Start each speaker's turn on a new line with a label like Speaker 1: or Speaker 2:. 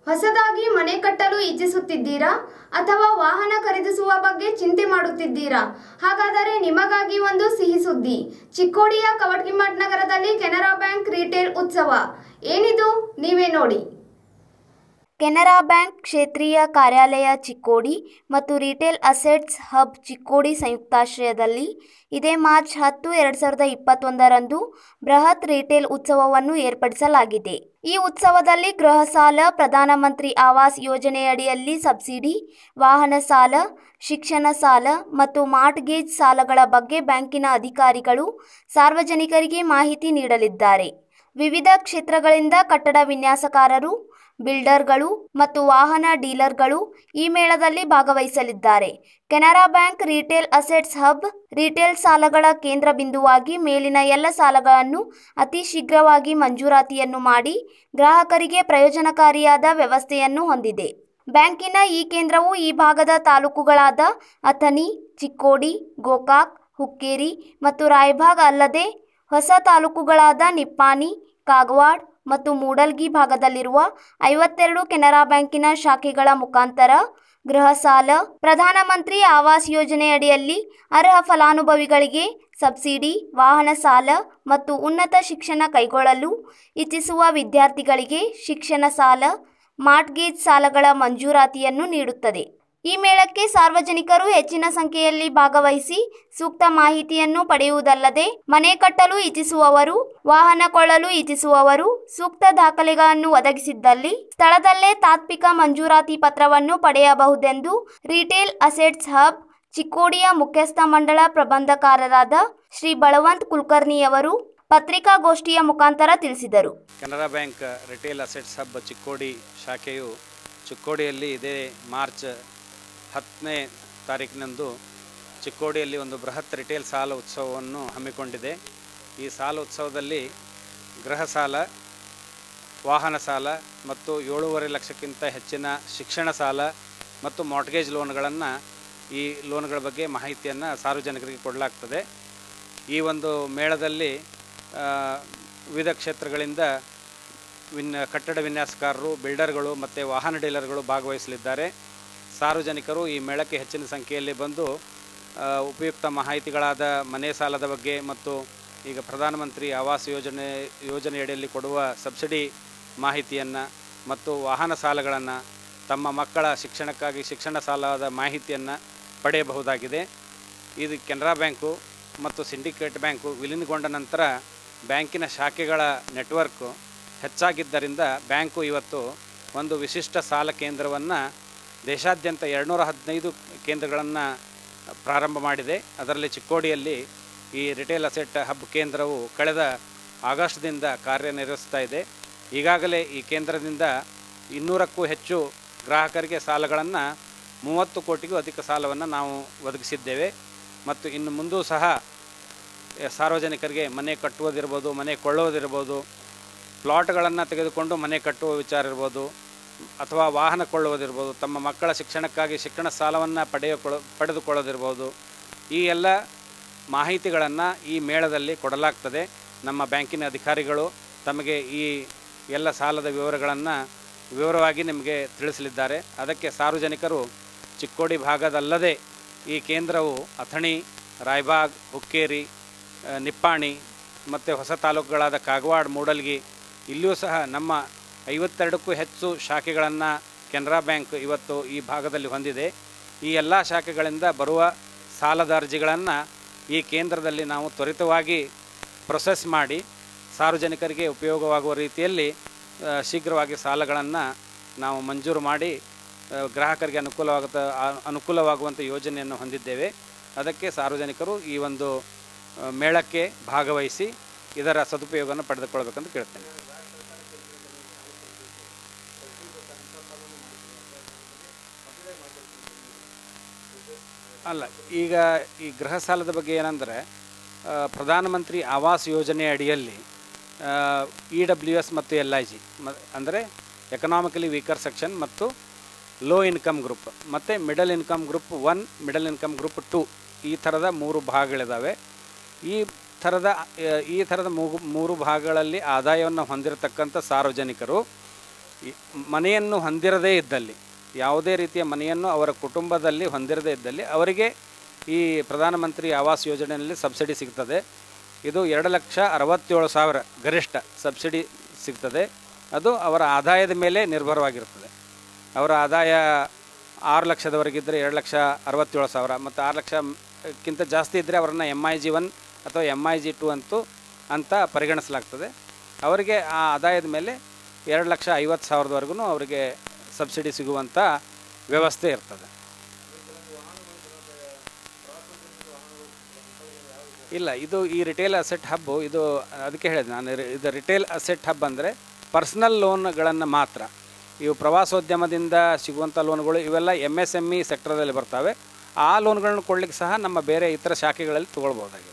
Speaker 1: ಹೊಸದಾಗಿ ಮನೆ ಕಟ್ಟಲು ಇಚ್ಛಿಸುತ್ತಿದ್ದೀರಾ ಅಥವಾ ವಾಹನ ಖರೀದಿಸುವ ಬಗ್ಗೆ ಚಿಂತೆ ಮಾಡುತ್ತಿದ್ದೀರಾ ಹಾಗಾದರೆ ನಿಮಗಾಗಿ ಒಂದು ಸಿಹಿ ಸುದ್ದಿ ಚಿಕ್ಕೋಡಿಯ ಕವಟ್ಕಿಮಠ್ ನಗರದಲ್ಲಿ ಕೆನರಾ ಬ್ಯಾಂಕ್ ರಿಟೇಲ್ ಉತ್ಸವ ಏನಿದು ನೀವೇ ನೋಡಿ
Speaker 2: ಕೆನರಾ ಬ್ಯಾಂಕ್ ಕ್ಷೇತ್ರೀಯ ಕಾರ್ಯಾಲಯ ಚಿಕ್ಕೋಡಿ ಮತ್ತು ರಿಟೇಲ್ ಅಸೆಟ್ಸ್ ಹಬ್ ಚಿಕ್ಕೋಡಿ ಸಂಯುಕ್ತಾಶ್ರಯದಲ್ಲಿ ಇದೇ ಮಾರ್ಚ್ ಹತ್ತು ಎರಡು ಸಾವಿರದ ಇಪ್ಪತ್ತೊಂದರಂದು ಬೃಹತ್ ರಿಟೇಲ್ ಉತ್ಸವವನ್ನು ಏರ್ಪಡಿಸಲಾಗಿದೆ ಈ ಉತ್ಸವದಲ್ಲಿ ಗೃಹ ಸಾಲ ಪ್ರಧಾನಮಂತ್ರಿ ಆವಾಸ್ ಯೋಜನೆಯಡಿಯಲ್ಲಿ ಸಬ್ಸಿಡಿ ವಾಹನ ಸಾಲ ಶಿಕ್ಷಣ ಸಾಲ ಮತ್ತು ಮಾರ್ಟ್ಗೇಜ್ ಸಾಲಗಳ ಬಗ್ಗೆ ಬ್ಯಾಂಕಿನ ಅಧಿಕಾರಿಗಳು ಸಾರ್ವಜನಿಕರಿಗೆ ಮಾಹಿತಿ ನೀಡಲಿದ್ದಾರೆ ವಿವಿಧ ಕ್ಷೇತ್ರಗಳಿಂದ ಕಟ್ಟಡ ವಿನ್ಯಾಸಕಾರರು ಬಿಲ್ಡರ್ಗಳು ಮತ್ತು ವಾಹನ ಡೀಲರ್ಗಳು ಈ ಮೇಳದಲ್ಲಿ ಭಾಗವಹಿಸಲಿದ್ದಾರೆ Canara bank retail assets hub retail ಸಾಲಗಳ ಕೇಂದ್ರ ಬಿಂದುವಾಗಿ ಮೇಲಿನ ಎಲ್ಲ ಸಾಲಗಳನ್ನು ಅತಿ ಶೀಘ್ರವಾಗಿ ಮಂಜೂರಾತಿಯನ್ನು ಮಾಡಿ ಗ್ರಾಹಕರಿಗೆ ಪ್ರಯೋಜನಕಾರಿಯಾದ ವ್ಯವಸ್ಥೆಯನ್ನು ಹೊಂದಿದೆ ಬ್ಯಾಂಕಿನ ಈ ಕೇಂದ್ರವು ಈ ಭಾಗದ ತಾಲೂಕುಗಳಾದ ಅಥಣಿ ಚಿಕ್ಕೋಡಿ ಗೋಕಾಕ್ ಹುಕ್ಕೇರಿ ಮತ್ತು ರಾಯಭಾಗ್ ಅಲ್ಲದೆ ಹೊಸ ತಾಲೂಕುಗಳಾದ ನಿಪ್ಪಾಣಿ ಕಾಗವಾಡ್ ಮತ್ತು ಮೂಡಲ್ಗಿ ಭಾಗದಲ್ಲಿರುವ ಐವತ್ತೆರಡು ಕೆನರಾ ಬ್ಯಾಂಕಿನ ಶಾಖೆಗಳ ಮುಖಾಂತರ ಗೃಹ ಸಾಲ ಪ್ರಧಾನಮಂತ್ರಿ ಆವಾಸ್ ಯೋಜನೆಯಡಿಯಲ್ಲಿ ಅರ್ಹ ಫಲಾನುಭವಿಗಳಿಗೆ ಸಬ್ಸಿಡಿ ವಾಹನ ಸಾಲ ಮತ್ತು ಉನ್ನತ ಶಿಕ್ಷಣ ಕೈಗೊಳ್ಳಲು ಇಚ್ಛಿಸುವ ವಿದ್ಯಾರ್ಥಿಗಳಿಗೆ ಶಿಕ್ಷಣ ಸಾಲ ಮಾರ್ಟ್ಗೇಜ್ ಸಾಲಗಳ ಮಂಜೂರಾತಿಯನ್ನು ನೀಡುತ್ತದೆ ಈ ಮೇಳಕ್ಕೆ ಸಾರ್ವಜನಿಕರು ಹೆಚ್ಚಿನ ಸಂಖ್ಯೆಯಲ್ಲಿ ಭಾಗವಹಿಸಿ ಸೂಕ್ತ ಮಾಹಿತಿಯನ್ನು ಪಡೆಯುವುದಲ್ಲದೆ ಮನೆ ಕಟ್ಟಲು ಇಚ್ಛಿಸುವವರು ವಾಹನ ಕೊಳ್ಳಲು ಇಚ್ಛಿಸುವವರು ಸೂಕ್ತ ದಾಖಲೆಗಳನ್ನು ಒದಗಿಸಿದ್ದಲ್ಲಿ ಸ್ಥಳದಲ್ಲೇ ತಾತ್ವಿಕ ಮಂಜೂರಾತಿ ಪತ್ರವನ್ನು ಪಡೆಯಬಹುದೆಂದು ರಿಟೇಲ್ ಅಸೆಟ್ಸ್ ಹಬ್ ಚಿಕ್ಕೋಡಿಯ ಮುಖ್ಯಸ್ಥ ಮಂಡಳ ಪ್ರಬಂಧಕಾರರಾದ ಶ್ರೀ ಬಳವಂತ್ ಕುಲಕರ್ಣಿಯವರು ಪತ್ರಿಕಾಗೋಷ್ಠಿಯ ಮುಖಾಂತರ ತಿಳಿಸಿದರು
Speaker 3: Canara bank retail assets hub Chikkodi ಶಾಖೆಯು ಚಿಕ್ಕೋಡಿಯಲ್ಲಿ ಇದೇ ಮಾರ್ಚ್ ಹತ್ತನೇ ತಾರೀಕಿನಂದು ಚಿಕ್ಕೋಡಿಯಲ್ಲಿ ಒಂದು ಬೃಹತ್ ರಿಟೇಲ್ ಸಾಲ ಉತ್ಸವವನ್ನು ಹಮ್ಮಿಕೊಂಡಿದೆ ಈ ಸಾಲ ಉತ್ಸವದಲ್ಲಿ ಗೃಹ ಸಾಲ ವಾಹನ ಸಾಲ ಮತ್ತು ಏಳೂವರೆ ಲಕ್ಷಕ್ಕಿಂತ ಹೆಚ್ಚಿನ ಶಿಕ್ಷಣ ಸಾಲ ಮತ್ತು ಮಾರ್ಟ್ಗೇಜ್ ಲೋನ್ಗಳನ್ನು ಈ ಲೋನ್ಗಳ ಬಗ್ಗೆ ಮಾಹಿತಿಯನ್ನು ಸಾರ್ವಜನಿಕರಿಗೆ ಕೊಡಲಾಗ್ತದೆ ಈ ಒಂದು ಮೇಳದಲ್ಲಿ ಆ, ವಿವಿಧ ಕ್ಷೇತ್ರಗಳಿಂದ ವಿನ್ ಕಟ್ಟಡ ವಿನ್ಯಾಸಕಾರರು ಬಿಲ್ಡರ್ಗಳು ಮತ್ತು ವಾಹನ ಡೀಲರ್ಗಳು ಭಾಗವಹಿಸಲಿದ್ದಾರೆ ಸಾರ್ವಜನಿಕರು ಈ ಮೇಳಕ್ಕೆ ಹೆಚ್ಚಿನ ಸಂಖ್ಯೆಯಲ್ಲಿ ಬಂದು ಆ, ಉಪಯುಕ್ತ ಮಾಹಿತಿಗಳಾದ ಮನೆ ಸಾಲದ ಬಗ್ಗೆ ಮತ್ತು ಈಗ ಪ್ರಧಾನಮಂತ್ರಿ ಆವಾಸ್ ಯೋಜನೆ ಯೋಜನೆಯಡಿಯಲ್ಲಿ ಕೊಡುವ ಸಬ್ಸಿಡಿ ಮಾಹಿತಿಯನ್ನು ಮತ್ತು ವಾಹನ ಸಾಲಗಳನ್ನು ತಮ್ಮ ಮಕ್ಕಳ ಶಿಕ್ಷಣಕ್ಕಾಗಿ ಶಿಕ್ಷಣ ಸಾಲದ ಮಾಹಿತಿಯನ್ನು ಪಡೆಯಬಹುದಾಗಿದೆ ಇದು ಕೆನರಾ ಬ್ಯಾಂಕು ಮತ್ತು ಸಿಂಡಿಕೇಟ್ ಬ್ಯಾಂಕು ವಿಲೀನಗೊಂಡ ನಂತರ ಬ್ಯಾಂಕಿನ ಶಾಖೆಗಳ ನೆಟ್ವರ್ಕು ಹೆಚ್ಚಾಗಿದ್ದರಿಂದ ಬ್ಯಾಂಕು ಇವತ್ತು ಒಂದು ವಿಶಿಷ್ಟ ಸಾಲ ಕೇಂದ್ರವನ್ನು ದೇಶಾದ್ಯಂತ ಎರಡುನೂರ ಹದಿನೈದು ಕೇಂದ್ರಗಳನ್ನು ಪ್ರಾರಂಭ ಮಾಡಿದೆ ಅದರಲ್ಲಿ ಚಿಕ್ಕೋಡಿಯಲ್ಲಿ ಈ ರಿಟೇಲ್ ಅಸೆಟ್ ಹಬ್ ಕೇಂದ್ರವು ಕಳೆದ ಆಗಸ್ಟ್ದಿಂದ ಕಾರ್ಯನಿರ್ವಹಿಸ್ತಾ ಇದೆ ಈಗಾಗಲೇ ಈ ಕೇಂದ್ರದಿಂದ ಇನ್ನೂರಕ್ಕೂ ಹೆಚ್ಚು ಗ್ರಾಹಕರಿಗೆ ಸಾಲಗಳನ್ನು ಮೂವತ್ತು ಕೋಟಿಗೂ ಅಧಿಕ ಸಾಲವನ್ನು ನಾವು ಒದಗಿಸಿದ್ದೇವೆ ಮತ್ತು ಇನ್ನು ಮುಂದೂ ಸಹ ಎ, ಸಾರ್ವಜನಿಕರಿಗೆ ಮನೆ ಕಟ್ಟುವುದಿರ್ಬೋದು ಮನೆ ಕೊಳ್ಳೋದಿರ್ಬೋದು ಪ್ಲಾಟ್ಗಳನ್ನು ತೆಗೆದುಕೊಂಡು ಮನೆ ಕಟ್ಟುವ ವಿಚಾರ ಇರ್ಬೋದು ಅಥವಾ ವಾಹನ ಕೊಳ್ಳುವುದಿರ್ಬೋದು ತಮ್ಮ ಮಕ್ಕಳ ಶಿಕ್ಷಣಕ್ಕಾಗಿ ಶಿಕ್ಷಣ ಸಾಲವನ್ನು ಪಡೆಯಕೊಳ್ಳ ಪಡೆದುಕೊಳ್ಳೋದಿರ್ಬೋದು ಈ ಎಲ್ಲ ಮಾಹಿತಿಗಳನ್ನು ಈ ಮೇಳದಲ್ಲಿ ಕೊಡಲಾಗ್ತದೆ ನಮ್ಮ ಬ್ಯಾಂಕಿನ ಅಧಿಕಾರಿಗಳು ತಮಗೆ ಈ ಎಲ್ಲ ಸಾಲದ ವಿವರಗಳನ್ನು ವಿವರವಾಗಿ ನಿಮಗೆ ತಿಳಿಸಲಿದ್ದಾರೆ ಅದಕ್ಕೆ ಸಾರ್ವಜನಿಕರು ಚಿಕ್ಕೋಡಿ ಭಾಗದಲ್ಲದೆ ಈ ಕೇಂದ್ರವು ಅಥಣಿ ರಾಯಬಾಗ್ ಹುಕ್ಕೇರಿ ಆ, ನಿಪ್ಪಾಣಿ ಮತ್ತು ಹೊಸ ತಾಲೂಕುಗಳಾದ ಕಾಗವಾಡ ಮೂಡಲ್ಗಿ ಇಲ್ಲಿಯೂ ಸಹ ನಮ್ಮ ಐವತ್ತೆರಡಕ್ಕೂ ಹೆಚ್ಚು ಶಾಖೆಗಳನ್ನು ಕೆನರಾ ಬ್ಯಾಂಕ್ ಇವತ್ತು ಈ ಭಾಗದಲ್ಲಿ ಹೊಂದಿದೆ ಈ ಎಲ್ಲ ಶಾಖೆಗಳಿಂದ ಬರುವ ಸಾಲದ ಅರ್ಜಿಗಳನ್ನು ಈ ಕೇಂದ್ರದಲ್ಲಿ ನಾವು ತ್ವರಿತವಾಗಿ ಪ್ರೊಸೆಸ್ ಮಾಡಿ ಸಾರ್ವಜನಿಕರಿಗೆ ಉಪಯೋಗವಾಗುವ ರೀತಿಯಲ್ಲಿ ಆ, ಶೀಘ್ರವಾಗಿ ಸಾಲಗಳನ್ನು ನಾವು ಮಂಜೂರು ಮಾಡಿ ಆ, ಗ್ರಾಹಕರಿಗೆ ಅನುಕೂಲವಾಗುತ್ತ ಆ- ಅನುಕೂಲವಾಗುವಂಥ ಯೋಜನೆಯನ್ನು ಹೊಂದಿದ್ದೇವೆ ಅದಕ್ಕೆ ಸಾರ್ವಜನಿಕರು ಈ ಒಂದು ಆ, ಮೇಳಕ್ಕೆ ಭಾಗವಹಿಸಿ ಇದರ ಸದುಪಯೋಗವನ್ನು ಪಡೆದುಕೊಳ್ಬೇಕಂತ ಕೇಳ್ತೇನೆ ಅಲ್ಲ ಈಗ ಈ ಗೃಹ ಸಾಲದ ಬಗ್ಗೆ ಏನಂದರೆ ಆ, ಪ್ರಧಾನಮಂತ್ರಿ ಆವಾಸ್ ಯೋಜನೆ ಅಡಿಯಲ್ಲಿ ಇ ಡಬ್ಲ್ಯೂ ಎಸ್ ಮತ್ತು ಎಲ್ ಐ ಜಿ ಮ ಅಂದರೆ ಎಕನಾಮಿಕಲಿ ವೀಕರ್ ಸೆಕ್ಷನ್ ಮತ್ತು ಲೋ ಇನ್ಕಮ್ ಗ್ರೂಪ್ ಮತ್ತು middle income group one middle income group two ಈ ಥರದ ಮೂರು ಭಾಗಗಳಿದ್ದಾವೆ ಈ ಥರದ ಆ, ಈ ಥರದ ಮೂಗು ಮೂರು ಭಾಗಗಳಲ್ಲಿ ಆದಾಯವನ್ನು ಹೊಂದಿರತಕ್ಕಂಥ ಸಾರ್ವಜನಿಕರು ಈ ಮನೆಯನ್ನು ಹೊಂದಿರದೇ ಇದ್ದಲ್ಲಿ ಯಾವುದೇ ರೀತಿಯ ಮನೆಯನ್ನು ಅವರ ಕುಟುಂಬದಲ್ಲಿ ಹೊಂದಿರದೇ ಇದ್ದಲ್ಲಿ ಅವರಿಗೆ ಈ ಪ್ರಧಾನಮಂತ್ರಿ ಆವಾಸ್ ಯೋಜನೆಯಲ್ಲಿ ಸಬ್ಸಿಡಿ ಸಿಗ್ತದೆ ಇದು ಎರಡು ಲಕ್ಷ ಅರವತ್ತೇಳು ಸಾವಿರ ಗರಿಷ್ಠ ಸಬ್ಸಿಡಿ ಸಿಗ್ತದೆ ಅದು ಅವರ ಆದಾಯದ ಮೇಲೆ ನಿರ್ಭರವಾಗಿರ್ತದೆ ಅವರ ಆದಾಯ ಆರು ಲಕ್ಷದವರೆಗಿದ್ದರೆ ಎರಡು ಲಕ್ಷ ಅರವತ್ತೇಳು ಸಾವಿರ ಮತ್ತು ಆರು ಲಕ್ಷಕ್ಕಿಂತ ಜಾಸ್ತಿ ಇದ್ದರೆ ಅವರನ್ನು ಎಮ್ ಐ ಜಿ ಒನ್ ಅಥವಾ ಎಮ್ ಐ ಜಿ ಟು ಅಂತೂ ಅಂತ ಪರಿಗಣಿಸಲಾಗ್ತದೆ ಅವರಿಗೆ ಆ ಆದಾಯದ ಮೇಲೆ ಎರಡು ಲಕ್ಷ ಐವತ್ತು ಸಾವಿರದವರೆಗೂ ಅವರಿಗೆ ಸಬ್ಸಿಡಿ ಸಿಗುವಂಥ ವ್ಯವಸ್ಥೆ ಇರ್ತದೆ ಇಲ್ಲ ಇದು ಈ ರಿಟೇಲ್ ಅಸೆಟ್ ಹಬ್ಬು ಇದು ಅದಕ್ಕೆ ಹೇಳಿದೆ ನಾನು ರಿ- ಇದು ರಿಟೇಲ್ ಅಸೆಟ್ ಹಬ್ ಅಂದರೆ ಪರ್ಸ್ನಲ್ ಲೋನ್ಗಳನ್ನು ಮಾತ್ರ ಇವು ಪ್ರವಾಸೋದ್ಯಮದಿಂದ ಸಿಗುವಂಥ ಲೋನ್ಗಳು ಇವೆಲ್ಲ ಎಮ್ ಎಸ್ ಎಮ್ ಇ ಸೆಕ್ಟರ್ದಲ್ಲಿ ಬರ್ತವೆ ಆ ಲೋನ್ಗಳನ್ನು ಕೊಡ್ಲಿಕ್ಕೆ ಸಹ ನಮ್ಮ ಬೇರೆ ಇತರ ಶಾಖೆಗಳಲ್ಲಿ ತೊಗೊಳ್ಬೋದಾಗಿದೆ